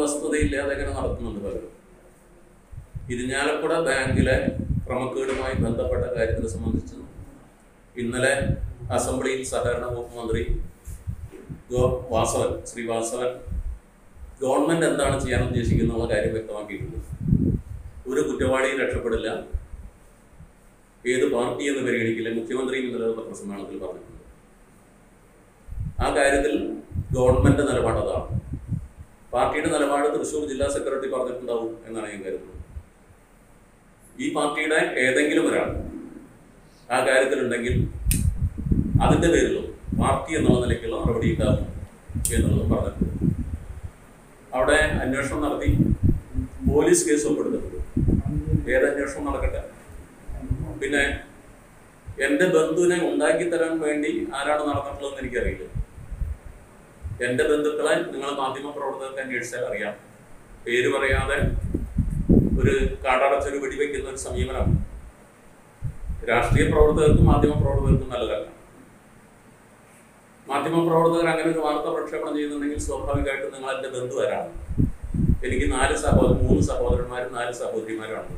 വസ്തുതയില്ലാതെ എങ്ങനെ നടത്തുന്നുണ്ട് പലരും ഇരിഞ്ഞാലക്കുട ബാങ്കിലെ ക്രമക്കേടുമായി ബന്ധപ്പെട്ട കാര്യത്തിനെ സംബന്ധിച്ച് ഇന്നലെ അസംബ്ലിയിൽ സഹകരണ വകുപ്പ് മന്ത്രി ഗോ വാസവൻ ശ്രീ വാസവൻ ഗവൺമെന്റ് എന്താണ് ചെയ്യാൻ ഉദ്ദേശിക്കുന്നുള്ള കാര്യം വ്യക്തമാക്കിയിട്ടുണ്ട് ഒരു കുറ്റവാളിയും രക്ഷപ്പെടില്ല ഏത് പാർട്ടി എന്ന് പരിഗണിക്കില്ല മുഖ്യമന്ത്രിയും ഇന്നലെ ഒരു പത്രസമ്മേളനത്തിൽ പറഞ്ഞിട്ടുണ്ട് ആ കാര്യത്തിൽ ഗവൺമെന്റ് നിലപാട് അതാണ് പാർട്ടിയുടെ നിലപാട് തൃശ്ശൂർ ജില്ലാ സെക്രട്ടറി പറഞ്ഞിട്ടുണ്ടാവും എന്നാണ് ഞാൻ കരുതുന്നത് ഈ പാർട്ടിയുടെ ഏതെങ്കിലും ഒരാൾ ആ കാര്യത്തിലുണ്ടെങ്കിൽ അതിന്റെ പേരിലും പാർട്ടി എന്നുള്ള നിലയ്ക്കുള്ള നടപടി ഉണ്ടാകും എന്നുള്ളത് പറഞ്ഞിട്ടുണ്ട് അവിടെ അന്വേഷണം നടത്തി പോലീസ് കേസ് ഒപ്പെടുത്തിട്ടുണ്ട് ഏത് അന്വേഷണം നടക്കട്ടെ പിന്നെ എന്റെ ബന്ധുവിനെ ഉണ്ടാക്കി തരാൻ വേണ്ടി ആരാണ് നടന്നിട്ടുള്ളതെന്ന് എനിക്കറിയില്ല എന്റെ ബന്ധുക്കളെ നിങ്ങൾ മാധ്യമ പ്രവർത്തകർക്ക് അന്വേഷിച്ചാൽ അറിയാം പേര് പറയാതെ ഒരു കാടടച്ചൊരു വെടിവെക്കുന്ന ഒരു സമീപനം രാഷ്ട്രീയ പ്രവർത്തകർക്കും മാധ്യമ പ്രവർത്തകർക്കും നല്ലതല്ല മാധ്യമ പ്രവർത്തകർ അങ്ങനെ ഒരു വാർത്ത പ്രക്ഷേപണം ചെയ്യുന്നുണ്ടെങ്കിൽ സ്വാഭാവികമായിട്ടും നിങ്ങൾ എന്റെ ബന്ധുവരാണ് എനിക്ക് നാല് സഹോദരൻ മൂന്ന് സഹോദരന്മാരും നാല് സഹോദരിമാരുമാണ്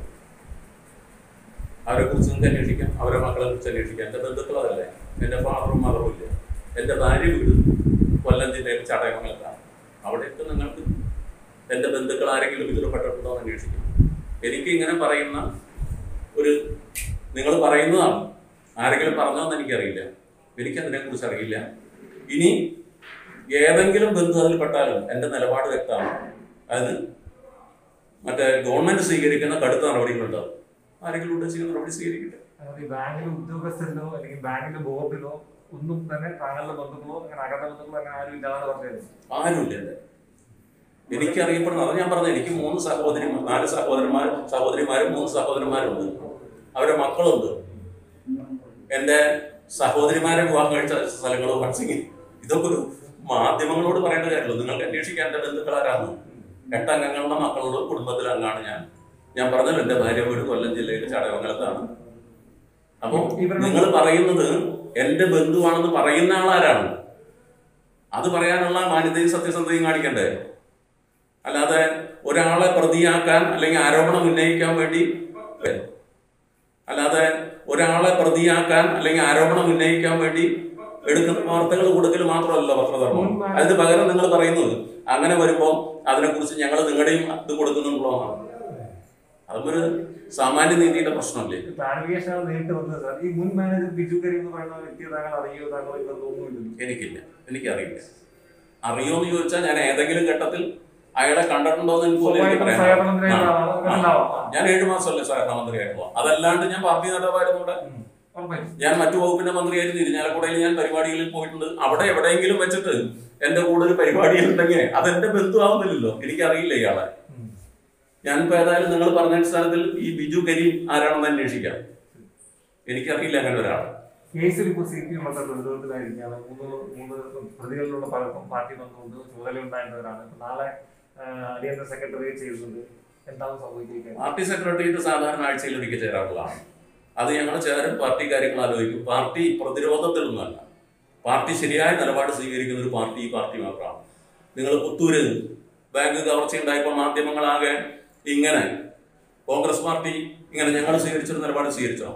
അവരെ കുറിച്ച് നിങ്ങൾക്ക് അന്വേഷിക്കാം അവരെ മക്കളെ കുറിച്ച് അന്വേഷിക്കാം എന്റെ ബന്ധുക്കൾ അതല്ലേ എന്റെ ഫാദറും മദറും ഇല്ല എന്റെ ഭാര്യ വീട് കൊല്ലം ജില്ലയിൽ ചടയമംഗലത്താണ് അവിടെയൊക്കെ നിങ്ങൾക്ക് എന്റെ ബന്ധുക്കൾ ആരെങ്കിലും ഇതിൽ പെട്ടിട്ടുണ്ടോ എന്ന് അന്വേഷിക്കണം എനിക്ക് ഇങ്ങനെ പറയുന്ന ഒരു നിങ്ങൾ പറയുന്നതാണ് ആരെങ്കിലും പറഞ്ഞോന്ന് എനിക്കറിയില്ല എനിക്ക് അതിനെക്കുറിച്ച് അറിയില്ല ഇനി ഏതെങ്കിലും ബന്ധു അതിൽ പെട്ടാലും എന്റെ നിലപാട് വ്യക്തമാണ് അത് മറ്റേ ഗവൺമെന്റ് സ്വീകരിക്കുന്ന കടുത്ത നടപടികളുണ്ടാവും ആരെങ്കിലും ഉദ്ദേശിക്കുന്ന നടപടി സ്വീകരിക്കട്ടെ അതായത് ഈ ബാങ്കിലെ ഉദ്യോഗസ്ഥരിലോ അല്ലെങ്കിൽ ബാങ്കിന്റെ ബോർഡിലോ ഒന്നും തന്നെ താങ്കളുടെ ബന്ധുക്കളോ അങ്ങനെ അകന്ന ബന്ധുക്കളോ അങ്ങനെ ആരും ഇല്ലാതെ പറഞ്ഞത് ആരുമില്ല എന്റെ എനിക്ക് അറിയപ്പെടുന്ന അത് ഞാൻ പറഞ്ഞത് എനിക്ക് മൂന്ന് സഹോദരി നാല് സഹോദരന്മാർ സഹോദരിമാരും മൂന്ന് സഹോദരന്മാരുണ്ട് അവരുടെ മക്കളുണ്ട് എന്റെ സഹോദരിമാരെ വിവാഹം കഴിച്ച സ്ഥലങ്ങളും പഠിച്ചെങ്കിൽ ഇതൊക്കെ ഒരു മാധ്യമങ്ങളോട് പറയേണ്ട കാര്യമല്ലോ നിങ്ങൾക്ക് അന്വേഷിക്കാൻ എന്റെ ബന്ധുക്കൾ ആരാണ് എട്ടംഗങ്ങളുടെ മക്കളുടെ കുടുംബത്തിലെ അംഗമാണ് ഞാൻ ഞാൻ പറഞ്ഞല്ലോ എന്റെ ഭാര്യ വീട് കൊല്ലം ജില്ലയിലെ ചടയമംഗലത്താണ് അപ്പൊ നിങ്ങൾ പറയുന്നത് എന്റെ ബന്ധുവാണെന്ന് പറയുന്ന ആളാരാണ് അത് പറയാനുള്ള മാന്യതയും സത്യസന്ധതയും കാണിക്കണ്ടേ അല്ലാതെ ഒരാളെ പ്രതിയാക്കാൻ അല്ലെങ്കിൽ ആരോപണം ഉന്നയിക്കാൻ വേണ്ടി അല്ലാതെ ഒരാളെ പ്രതിയാക്കാൻ അല്ലെങ്കിൽ ആരോപണം ഉന്നയിക്കാൻ വേണ്ടി എടുക്കുന്ന വാർത്തകൾ കൊടുക്കൽ മാത്രമല്ല പത്രധർമ്മം അതിന് പകരം നിങ്ങൾ പറയുന്നത് അങ്ങനെ വരുമ്പോൾ അതിനെക്കുറിച്ച് ഞങ്ങൾ നിങ്ങളുടെയും ഇത് കൊടുക്കുന്നുള്ളതാണ് അതും ഒരു സാമാന്യ നീതിയുടെ പ്രശ്നമല്ലേ ക്ലാരിഫിക്കേഷൻ നേരിട്ട് വന്നത് സാർ ഈ മുൻ മാനേജർ ബിജു കരീം എന്ന് പറയുന്ന വ്യക്തിയെ താങ്കൾ അറിയോ താങ്കൾ ഇവർ തോന്നുന്നില്ലല്ലോ എനിക്കില്ല എനിക്കറിയില്ല അറിയോന്ന് ചോദിച്ചാൽ ഞാൻ ഏതെങ്കിലും ഘട്ടത്തിൽ അയാളെ കണ്ടിട്ടുണ്ടോ എന്ന് എനിക്ക് പോലും എനിക്ക് പറയാൻ സഹകരണത്തിനായി ആ, ആളാണ്. ആ. ഉണ്ടാവാം. ആ. ഞാൻ ഏഴു മാസമല്ലേ സഹകരണ മന്ത്രിയായിട്ടുള്ളൂ അതല്ലാണ്ട് ഞാൻ പാർട്ടി നേതാവായിരുന്നു ഇവിടെ ഉം. ഉറപ്പായും. ഞാൻ മറ്റു വകുപ്പിന്റെ മന്ത്രിയായിരുന്നു ഇരിഞ്ഞാലക്കുടയിൽ ഞാൻ പരിപാടികളിൽ പോയിട്ടുണ്ട് അവിടെ എവിടെയെങ്കിലും വെച്ചിട്ട് എന്റെ കൂടെ ഒരു പരിപാടിയിൽ ഉണ്ടെങ്കിൽ അതെന്റെ ബന്ധുവാവുന്നില്ലല്ലോ എനിക്കറിയില്ല ഇയാളെ ഉം. ഞാനിപ്പോ ഏതായാലും നിങ്ങൾ പറഞ്ഞ അടിസ്ഥാനത്തിൽ ഈ ബിജു കരീം ആരാണെന്ന് അന്വേഷിക്കാം എനിക്കറിയില്ല അങ്ങനെ ഒരാളെ കേസിൽ ഇപ്പോൾ സി പി എം വളരെ ദുരിതത്തിലായിരിക്കുകയാണ് മൂന്ന് മൂന്ന് പ്രതികളിലുള്ള പലർക്കും പാർട്ടി ബന്ധമുണ്ട് ചുമതല ഉണ്ടായിരുന്നവരാണ് ഇപ്പൊ നാളെ ആ, അടിയന്തര സെക്രട്ടറി ചെയ്തിട്ടുണ്ട് എന്താണ് സംഭവിച്ചിരിക്കുന്നത് പാർട്ടി സെക്രട്ടേറിയറ്റ് സാധാരണ ആഴ്ചയിൽ ഒരിക്കൽ ചേരാറുള്ളതാണ് അത് ഞങ്ങൾ ചേരും പാർട്ടി കാര്യങ്ങൾ ആലോചിക്കും പാർട്ടി പ്രതിരോധത്തിലൊന്നുമല്ല പാർട്ടി ശരിയായ നിലപാട് സ്വീകരിക്കുന്ന ഒരു പാർട്ടി ഈ പാർട്ടി മാത്രമാണ് നിങ്ങൾ പുത്തൂര് ബാങ്ക് കവർച്ച ഉണ്ടായപ്പോൾ മാധ്യമങ്ങളാകെ ഇങ്ങനെ കോൺഗ്രസ് പാർട്ടി ഇങ്ങനെ ഞങ്ങൾ സ്വീകരിച്ചൊരു നിലപാട് സ്വീകരിച്ചോ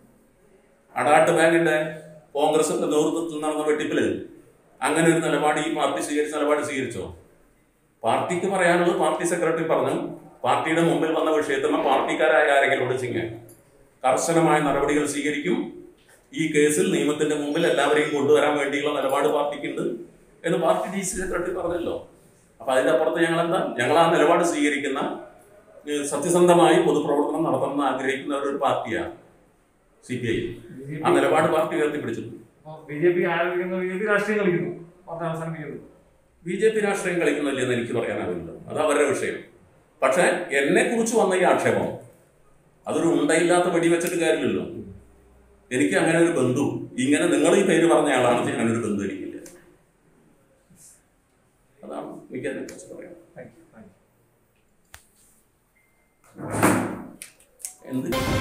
അടാട്ട് ബാങ്കിന്റെ കോൺഗ്രസിന്റെ നേതൃത്വത്തിൽ നടന്ന വെട്ടിപ്പില് അങ്ങനെ ഒരു നിലപാട് ഈ പാർട്ടി സ്വീകരിച്ച നിലപാട് സ്വീകരിച്ചോ പാർട്ടിക്ക് പറയാനുള്ളത് പാർട്ടി സെക്രട്ടറി പറഞ്ഞു പാർട്ടിയുടെ മുമ്പിൽ വന്ന വിഷയത്തിൽ പാർട്ടിക്കാരായ ആരെങ്കിലും ചിങ്ങ കർശനമായ നടപടികൾ സ്വീകരിക്കും ഈ കേസിൽ നിയമത്തിന്റെ മുമ്പിൽ എല്ലാവരെയും കൊണ്ടുവരാൻ വേണ്ടിയുള്ള നിലപാട് പാർട്ടിക്കുണ്ട് എന്ന് പാർട്ടി ഡി സി സെക്രട്ടറി പറഞ്ഞല്ലോ അപ്പൊ അതിന്റെ അപ്പുറത്ത് ഞങ്ങൾ എന്താ ഞങ്ങൾ ആ നിലപാട് സ്വീകരിക്കുന്ന ഏഹ്, സത്യസന്ധമായി പൊതുപ്രവർത്തനം നടത്തണമെന്ന് ആഗ്രഹിക്കുന്ന ഒരു പാർട്ടിയാണ് സി പി ഐ ആ നിലപാട് പാർട്ടി ഉയർത്തിപ്പിടിച്ചിട്ടുണ്ട് ബി ജെ പി ആരോപിക്കുന്ന ബി ജെ പി രാഷ്ട്രീയം കളിക്കുന്നു പാർട്ടി അവസാനിപ്പിക്കുന്നു ബി ജെ പി രാഷ്ട്രീയം കളിക്കുന്നില്ലെന്ന് എനിക്ക് പറയാനാവില്ല അത് അവരുടെ വിഷയം പക്ഷെ എന്നെ കുറിച്ച് വന്ന ഈ ആക്ഷേപം അതൊരു ഉണ്ടയില്ലാത്ത വെടിവെച്ചിട്ട് കാര്യമില്ലല്ലോ എനിക്ക് അങ്ങനെ ഒരു ബന്ധു ഇങ്ങനെ നിങ്ങൾ ഈ പേര് പറഞ്ഞ ആളാണെങ്കിൽ അങ്ങനെ ഒരു ബന്ധു എനിക്കില്ല അതാണ് എനിക്ക് അതിനെ കുറിച്ച് പറയാം താങ്ക് യു താങ്ക് യു എന്ത്